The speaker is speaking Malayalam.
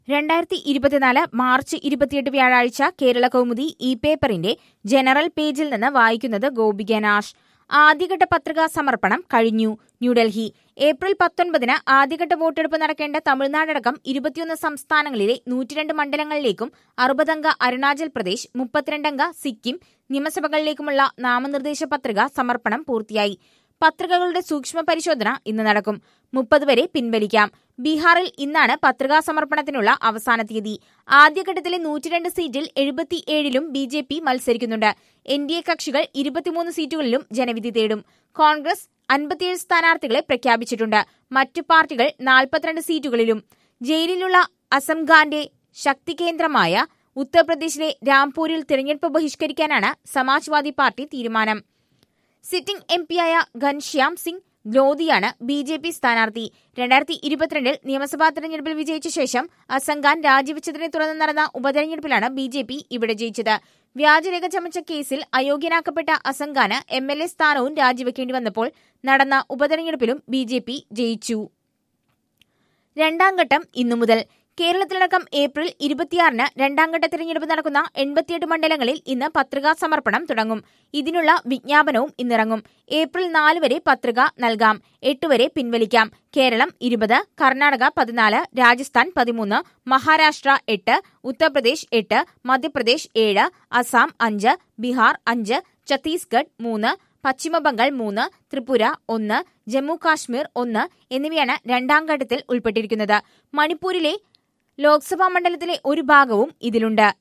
രണ്ടായിരത്തി ഇരുപത്തിനാല് മാർച്ച് ഇരുപത്തിയെട്ട് വ്യാഴാഴ്ച കേരള കൗമുദി ഇ പേപ്പറിന്റെ ജനറൽ പേജിൽ നിന്ന് വായിക്കുന്നത് ഗോപിക നാഷ് ആദ്യഘട്ട പത്രികാ സമർപ്പണം കഴിഞ്ഞു ന്യൂഡൽഹി ഏപ്രിൽ പത്തൊൻപതിന് ആദ്യഘട്ട വോട്ടെടുപ്പ് നടക്കേണ്ട തമിഴ്നാടടക്കം ഇരുപത്തിയൊന്ന് സംസ്ഥാനങ്ങളിലെ നൂറ്റിരണ്ട് മണ്ഡലങ്ങളിലേക്കും അറുപതംഗ അരുണാചൽ പ്രദേശ് മുപ്പത്തിരണ്ടംഗ സിക്കിം നിയമസഭകളിലേക്കുമുള്ള നാമനിർദ്ദേശ പത്രിക സമർപ്പണം പൂർത്തിയായി പത്രികകളുടെ സൂക്ഷ്മ പരിശോധന ഇന്ന് നടക്കും മുപ്പത് വരെ പിൻവലിക്കാം ബീഹാറിൽ ഇന്നാണ് പത്രികാ സമർപ്പണത്തിനുള്ള അവസാന തീയതി ആദ്യഘട്ടത്തിലെ നൂറ്റിരണ്ട് സീറ്റിൽ എഴുപത്തിയേഴിലും ബി ജെ പി മത്സരിക്കുന്നുണ്ട് എൻ ഡി എ കക്ഷികൾ ഇരുപത്തിമൂന്ന് സീറ്റുകളിലും ജനവിധി തേടും കോൺഗ്രസ് അൻപത്തിയേഴ് സ്ഥാനാർത്ഥികളെ പ്രഖ്യാപിച്ചിട്ടുണ്ട് മറ്റു പാർട്ടികൾ നാൽപ്പത്തിരണ്ട് സീറ്റുകളിലും ജയിലിലുള്ള അസംഖാന്റെ ശക്തി കേന്ദ്രമായ ഉത്തർപ്രദേശിലെ രാംപൂരിൽ തിരഞ്ഞെടുപ്പ് ബഹിഷ്കരിക്കാനാണ് സമാജ്വാദി പാർട്ടി തീരുമാനം സിറ്റിംഗ് എം പിയായ ഘൻശ്യാം സിംഗ് ഗ്ലോദിയാണ് ബി ജെ പി സ്ഥാനാർത്ഥി രണ്ടായിരത്തി ഇരുപത്തിരണ്ടിൽ നിയമസഭാ തെരഞ്ഞെടുപ്പിൽ വിജയിച്ച ശേഷം അസംഖാൻ രാജിവെച്ചതിനെ തുടർന്ന് നടന്ന ഉപതെരഞ്ഞെടുപ്പിലാണ് ബി ജെ പി ഇവിടെ ജയിച്ചത് വ്യാജരേഖ ചമച്ച കേസിൽ അയോഗ്യനാക്കപ്പെട്ട അസംഖാന് എം എൽ എ സ്ഥാനവും രാജിവെക്കേണ്ടി വന്നപ്പോൾ നടന്ന ഉപതെരഞ്ഞെടുപ്പിലും ബി ജെ പി ജയിച്ചു രണ്ടാം ഘട്ടം ഇന്നു മുതൽ കേരളത്തിലടക്കം ഏപ്രിൽ ഇരുപത്തിയാറിന് രണ്ടാംഘട്ട തിരഞ്ഞെടുപ്പ് നടക്കുന്ന എൺപത്തിയെട്ട് മണ്ഡലങ്ങളിൽ ഇന്ന് പത്രികാ സമർപ്പണം തുടങ്ങും ഇതിനുള്ള വിജ്ഞാപനവും ഇന്നിറങ്ങും ഏപ്രിൽ നാല് വരെ പത്രിക നൽകാം എട്ട് വരെ പിൻവലിക്കാം കേരളം ഇരുപത് കർണാടക പതിനാല് രാജസ്ഥാൻ പതിമൂന്ന് മഹാരാഷ്ട്ര എട്ട് ഉത്തർപ്രദേശ് എട്ട് മധ്യപ്രദേശ് ഏഴ് അസം അഞ്ച് ബീഹാർ അഞ്ച് ഛത്തീസ്ഗഡ് മൂന്ന് പശ്ചിമബംഗാൾ മൂന്ന് ത്രിപുര ഒന്ന് ജമ്മു കാശ്മീർ ഒന്ന് എന്നിവയാണ് രണ്ടാം ഘട്ടത്തിൽ ഉൾപ്പെട്ടിരിക്കുന്നത് മണിപ്പൂരിലെ ലോക്സഭാ മണ്ഡലത്തിലെ ഒരു ഭാഗവും ഇതിലുണ്ട്